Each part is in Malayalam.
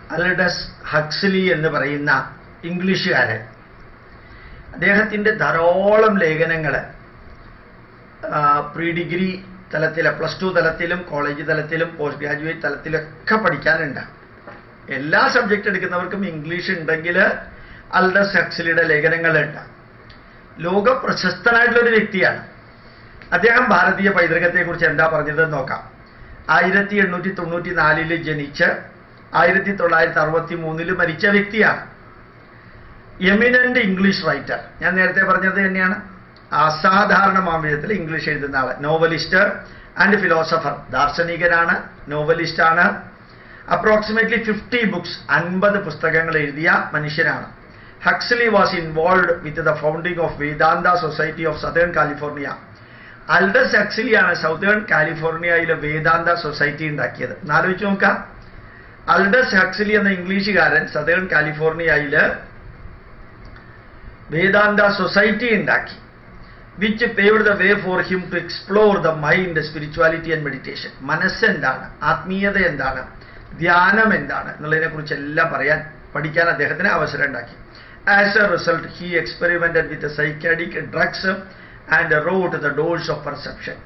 അൽഡസ് ഹക്സ്ലി എന്ന് പറയുന്ന ഇംഗ്ലീഷുകാരൻ അദ്ദേഹത്തിൻ്റെ ധാരാളം ലേഖനങ്ങൾ പ്രീ ഡിഗ്രി തലത്തിൽ പ്ലസ് ടു തലത്തിലും കോളേജ് തലത്തിലും പോസ്റ്റ് ഗ്രാജുവേറ്റ് തലത്തിലൊക്കെ പഠിക്കാനുണ്ട് എല്ലാ സബ്ജക്റ്റ് എടുക്കുന്നവർക്കും ഇംഗ്ലീഷ് ഉണ്ടെങ്കിൽ അൽഡസ് ഹക്സ്ലിയുടെ ലേഖനങ്ങളുണ്ട് ലോക പ്രശസ്തനായിട്ടുള്ള ഒരു വ്യക്തിയാണ് അദ്ദേഹം ഭാരതീയ പൈതൃകത്തെക്കുറിച്ച് എന്താ പറഞ്ഞതെന്ന് നോക്കാം ആയിരത്തി എണ്ണൂറ്റി തൊണ്ണൂറ്റി നാലില് ജനിച്ച് ആയിരത്തി തൊള്ളായിരത്തി അറുപത്തി മൂന്നില് മരിച്ച വ്യക്തിയാണ് എമിനന്റ് ഇംഗ്ലീഷ് റൈറ്റർ ഞാൻ നേരത്തെ പറഞ്ഞത് തന്നെയാണ് അസാധാരണമായ വിധത്തിൽ ഇംഗ്ലീഷ് എഴുതുന്ന ആള് നോവലിസ്റ്റ് ആൻഡ് ഫിലോസഫർ ദാർശനികനാണ് നോവലിസ്റ്റാണ് അപ്രോക്സിമേറ്റ്ലി ഫിഫ്റ്റി ബുക്സ് അൻപത് പുസ്തകങ്ങൾ എഴുതിയ മനുഷ്യനാണ് Huxley was involve with the founding of Vedanta Society of southern California Aldous ഹക്സ്ലിയാണ് സൗതേൺ കാലിഫോർണിയയിലെ വേദാന്ത സൊസൈറ്റി ഉണ്ടാക്കിയത് എന്നാലോചിച്ച് നോക്കാം അൽഡസ് ഹക്സ്ലി എന്ന ഇംഗ്ലീഷുകാരൻ സദേൺ കാലിഫോർണിയയില് വേദാന്ത സൊസൈറ്റി ഉണ്ടാക്കി which paved the way for him to explore the mind spirituality and meditation മനസ്സ് എന്താണ് ആത്മീയത എന്താണ് ധ്യാനം എന്താണ് എന്നുള്ളതിനെ കുറിച്ച് എല്ലാം പറയാൻ പഠിക്കാൻ അദ്ദേഹത്തിന് അവസരം ഉണ്ടാക്കി as a result he experimented with psychedelic drugs and wrote the Doors of Perception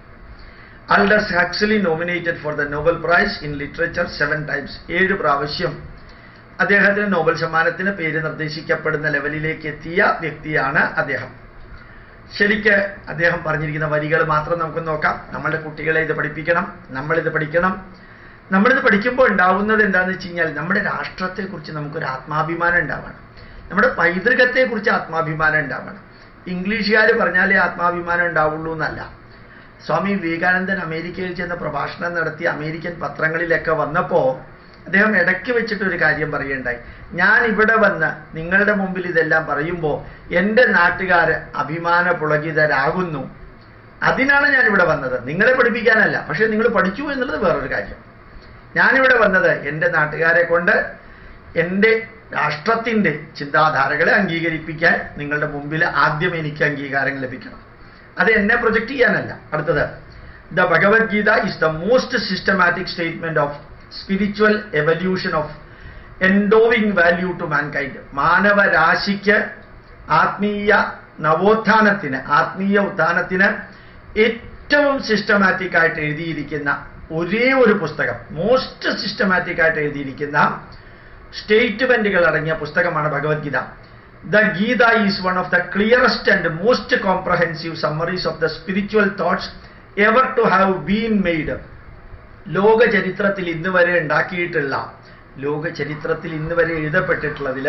Aldous Huxley nominated for the Nobel prize in literature seven times ഏഴ് പ്രാവശ്യം അദ്ദേഹത്തിന് നോബൽ സമ്മാനത്തിന് പേര് നിർദ്ദേശിക്കപ്പെടുന്ന ലെവലിലേക്ക് എത്തിയ വ്യക്തിയാണ് അദ്ദേഹം ശരിക്ക് അദ്ദേഹം പറഞ്ഞിരിക്കുന്ന വരികൾ മാത്രം നമുക്ക് നോക്കാം നമ്മളുടെ കുട്ടികളെ ഇത് പഠിപ്പിക്കണം നമ്മളിത് പഠിക്കണം നമ്മളിത് പഠിക്കുമ്പോൾ ഉണ്ടാവുന്നത് എന്താണെന്ന് വെച്ച് കഴിഞ്ഞാൽ നമ്മുടെ രാഷ്ട്രത്തെക്കുറിച്ച് നമുക്കൊരു ആത്മാഭിമാനം ഉണ്ടാവണം നമ്മുടെ പൈതൃകത്തെക്കുറിച്ച് ആത്മാഭിമാനം ഉണ്ടാവണം ഇംഗ്ലീഷുകാർ പറഞ്ഞാലേ ആത്മാഭിമാനം ഉണ്ടാവുള്ളൂ എന്നല്ല സ്വാമി വിവേകാനന്ദൻ അമേരിക്കയിൽ ചെന്ന് പ്രഭാഷണം നടത്തി അമേരിക്കൻ പത്രങ്ങളിലൊക്കെ വന്നപ്പോൾ അദ്ദേഹം ഇടയ്ക്ക് വെച്ചിട്ട് ഒരു കാര്യം പറയുണ്ടായി ഞാൻ ഇവിടെ വന്ന് നിങ്ങളുടെ മുമ്പിൽ ഇതെല്ലാം പറയുമ്പോൾ എൻ്റെ നാട്ടുകാർ അഭിമാന പുളകിതരാകുന്നു അതിനാണ് ഞാൻ ഇവിടെ വന്നത് നിങ്ങളെ പഠിപ്പിക്കാനല്ല പക്ഷെ നിങ്ങൾ പഠിച്ചു എന്നുള്ളത് വേറൊരു കാര്യം ഞാനിവിടെ വന്നത് എൻ്റെ നാട്ടുകാരെ കൊണ്ട് എൻ്റെ രാഷ്ട്രത്തിൻ്റെ ചിന്താധാരകളെ അംഗീകരിപ്പിക്കാൻ നിങ്ങളുടെ മുമ്പിൽ ആദ്യം എനിക്ക് അംഗീകാരം ലഭിക്കണം അത് എന്നെ പ്രൊജക്റ്റ് ചെയ്യാനല്ല അടുത്തത് the Bhagavad Gita is the most systematic statement of spiritual evolution of endowing value to mankind മാനവരാശിക്ക് ആത്മീയ നവോത്ഥാനത്തിന് ആത്മീയ ഉത്ഥാനത്തിന് ഏറ്റവും സിസ്റ്റമാറ്റിക് ആയിട്ട് എഴുതിയിരിക്കുന്ന ഒരേ ഒരു പുസ്തകം മോസ്റ്റ് സിസ്റ്റമാറ്റിക് ആയിട്ട് എഴുതിയിരിക്കുന്ന സ്റ്റേറ്റ്മെന്റുകൾ അടങ്ങിയ പുസ്തകമാണ് Bhagavad Gita the Gita is one of the clearest and most comprehensive summaries of the spiritual thoughts ever to have been made ലോക ചരിത്രത്തിൽ ഇന്ന് വരെ ഉണ്ടാക്കിയിട്ടുള്ള ലോക ചരിത്രത്തിൽ ഇന്ന് വരെ എഴുതപ്പെട്ടിട്ടുള്ളതിൽ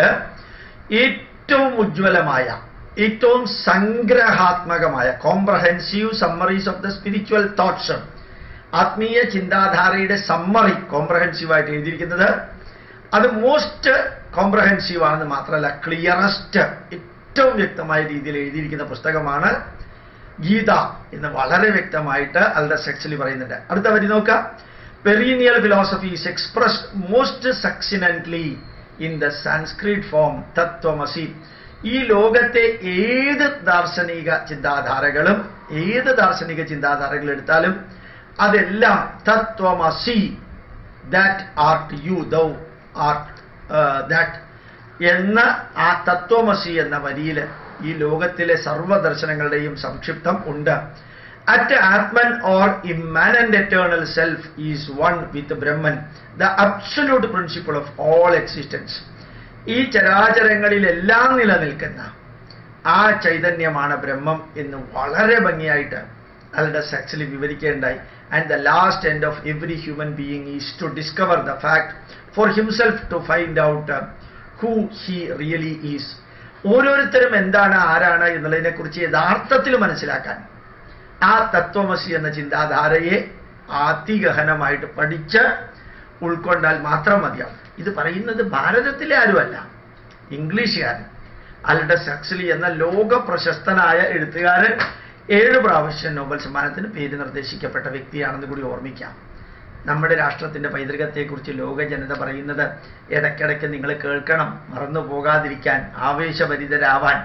ഏറ്റവും ഉജ്ജ്വലമായ ഏറ്റവും സംഗ്രഹാത്മകമായ comprehensive summaries of the spiritual thoughts ആത്മീയ ചിന്താധാരയുടെ സമ്മറി കോംപ്രഹെൻസീവ് ആയിട്ട് എഴുതിയിരിക്കുന്നത് അത് മോസ്റ്റ് കോംപ്രഹെൻസീവ് ആണെന്ന് മാത്രമല്ല ക്ലിയറസ്റ്റ് ഏറ്റവും വ്യക്തമായ രീതിയിൽ എഴുതിയിരിക്കുന്ന പുസ്തകമാണ് ഗീത എന്ന് വളരെ വ്യക്തമായിട്ട് അൽഡ സെക്സിലി പറയുന്നുണ്ട് അടുത്ത വരി നോക്കാം perennial philosophy is expressed most succinctly in the Sanskrit form തത്വമസി ഈ ലോകത്തെ ഏത് ദാർശനിക ചിന്താധാരകളും ഏത് ദാർശനിക ചിന്താധാരകൾ എടുത്താലും അതെല്ലാം തത്വമസി that art you thou art that എന്ന ആ തത്വമസി എന്ന വരിയിൽ ഈ ലോകത്തിലെ സർവദർശനങ്ങളുടെയും സംക്ഷിപ്തം ഉണ്ട് at Atman or immanent eternal self is one with Brahman the absolute principle of all existence ഈ ചരാചരങ്ങളിലെല്ലാം നിലനിൽക്കുന്ന ആ ചൈതന്യമാണ് ബ്രഹ്മം എന്ന് വളരെ ഭംഗിയായിട്ട് അൽഡസ് ആക്ച്വലി വിവരിക്കേണ്ടായി and the last end of every human being is to discover the fact for himself to find out who he really is ഓരോരുത്തരും എന്താണ് ആരാണ് എന്നുള്ളതിനെക്കുറിച്ച് യഥാർത്ഥത്തിൽ മനസ്സിലാക്കാൻ ആ തത്വമസി എന്ന ചിന്താധാരയെ അതിഗഹനമായിട്ട് പഠിച്ച് ഉൾക്കൊണ്ടാൽ മാത്രം മതിയാവും ഇത് പറയുന്നത് ഭാരതത്തിലെ ആരുമല്ല ഇംഗ്ലീഷുകാരൻ അൽഡസ് ഹക്സ്ലി എന്ന ലോക പ്രശസ്തനായ എഴുത്തുകാരൻ ഏഴ് പ്രാവശ്യം നോബൽ സമ്മാനത്തിന് പേര് നിർദ്ദേശിക്കപ്പെട്ട വ്യക്തിയാണെന്ന് കൂടി ഓർമ്മിക്കാം നമ്മുടെ രാഷ്ട്രത്തിന്റെ പൈതൃകത്തെക്കുറിച്ച് ലോക ജനത പറയുന്നത് ഇടയ്ക്കിടയ്ക്ക് നിങ്ങൾ കേൾക്കണം മറന്നു പോകാതിരിക്കാൻ ആവേശഭരിതരാവാൻ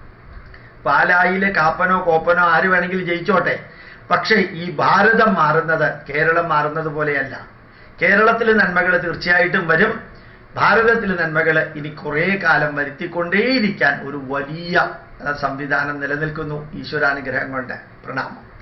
പാലായിലെ കാപ്പനോ കോപ്പനോ ആര് വേണമെങ്കിലും ജയിച്ചോട്ടെ പക്ഷേ ഈ ഭാരതം മാറുന്നത് കേരളം മാറുന്നത് പോലെയല്ല കേരളത്തിൽ നന്മകൾ തീർച്ചയായിട്ടും വരും ഭാരതത്തിൽ നന്മകൾ ഇനി കുറേ കാലം വരുത്തിക്കൊണ്ടേയിരിക്കാൻ ഒരു വലിയ ആ, സംവിധാനം നിലനിൽക്കുന്നു ഈശ്വരാനുഗ്രഹം കൊണ്ട് പ്രണാമം